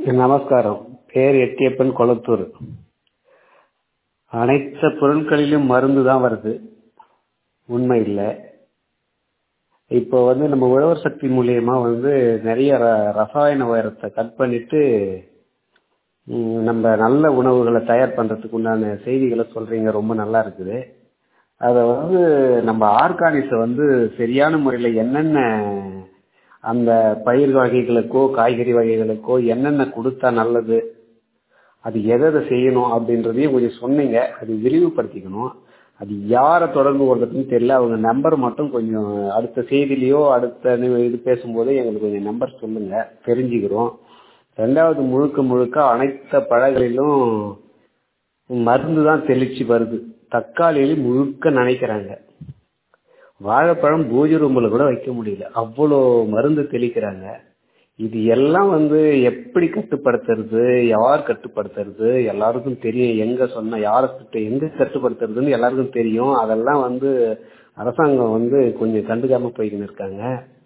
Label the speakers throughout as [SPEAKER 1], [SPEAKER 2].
[SPEAKER 1] நமஸ்காரம் பேர் எட்டியப்பன் கொளத்தூர் அனைத்து பொருட்களிலும் மருந்து தான் வருது உண்மை இல்லை இப்போ வந்து நம்ம உழவர் சக்தி மூலியமா வந்து நிறைய ர- ரசாயன உரத்தை கட் பண்ணிட்டு ம், நம்ம நல்ல உணவுகளை தயார் பண்றதுக்கு உண்டான செய்திகளை சொல்றீங்க ரொம்ப நல்லா இருக்குது அதை வந்து நம்ம ஆர்கானிக்ஸை வந்து சரியான முறையில் என்னென்ன அந்த பயிர் வகைகளுக்கோ காய்கறி வகைகளுக்கோ என்னென்ன கொடுத்தா நல்லது அது எதை எதை செய்யணும் அப்படின்றதையும் கொஞ்சம் சொன்னீங்க அது விரிவுபடுத்திக்கணும் அது யாரை தொடர்பு கொள்றதுன்னு தெரியல அவங்க நம்பர் மட்டும் கொஞ்சம் அடுத்த செய்தியிலையோ அடுத்த நி- இது பேசும்போது எங்களுக்கு கொஞ்சம் நம்பர் சொல்லுங்க தெரிஞ்சுக்கிறோம் ரெண்டாவது முழுக்க முழுக்க அனைத்து பழங்களிலும் மருந்து தான் தெளிச்சு வருது தக்காளியில முழுக்க நினைக்கிறாங்க வாழைப்பழம் பூஜை ரூமில் கூட வைக்க முடியல அவ்வளோ மருந்து தெளிக்கிறாங்க இது எல்லாம் வந்து எப்படி கட்டுப்படுத்துறது யார் கட்டுப்படுத்துறது எல்லாருக்கும் தெரியும் எங்க சொன்ன யாருக்கு எங்க கட்டுப்படுத்துறதுன்னு எல்லாருக்கும் தெரியும் அதெல்லாம் வந்து அரசாங்கம் வந்து கொஞ்சம் கண்டுக்காம போய்க்கின்னு இருக்காங்க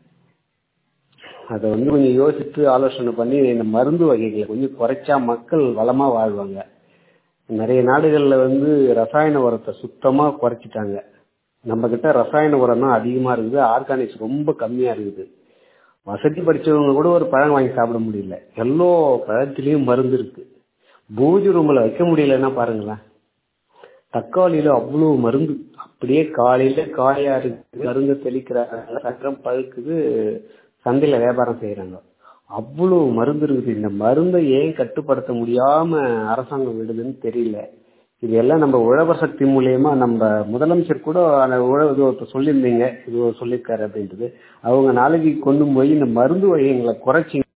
[SPEAKER 1] அதை வந்து கொஞ்சம் யோசித்து ஆலோசனை பண்ணி இந்த மருந்து வகைகளை கொஞ்சம் குறைச்சா மக்கள் வளமா வாழ்வாங்க நிறைய நாடுகள்ல வந்து ரசாயன உரத்தை சுத்தமா குறைச்சிட்டாங்க நம்ம கிட்ட ரசாயன உரம் தான் அதிகமா இருக்குது ஆர்கானிக்ஸ் ரொம்ப கம்மியா இருக்குது வசதி படிச்சவங்க கூட ஒரு பழம் வாங்கி சாப்பிட முடியல எல்லோ பழத்திலயும் மருந்து இருக்கு பூஜை ரூம்ல வைக்க முடியலன்னா பாருங்களேன் தக்காளியில அவ்வளவு மருந்து அப்படியே காலையில காயா இருக்கு மருந்து தெளிக்கிறாங்க சக்கரம் பழுக்குது சந்தையில வியாபாரம் செய்யறாங்க அவ்வளவு மருந்து இருக்குது இந்த மருந்தை ஏன் கட்டுப்படுத்த முடியாம அரசாங்கம் விடுதுன்னு தெரியல இது எல்லாம் நம்ம உழவர் சக்தி மூலியமா நம்ம முதலமைச்சர் கூட அந்த உழவு இது ஒருத்தர் சொல்லியிருந்தீங்க இது ஒரு சொல்லியிருக்காரு அப்படின்றது அவங்க நாளைக்கு கொண்டு போய் இந்த மருந்து வகைகளை குறைச்சி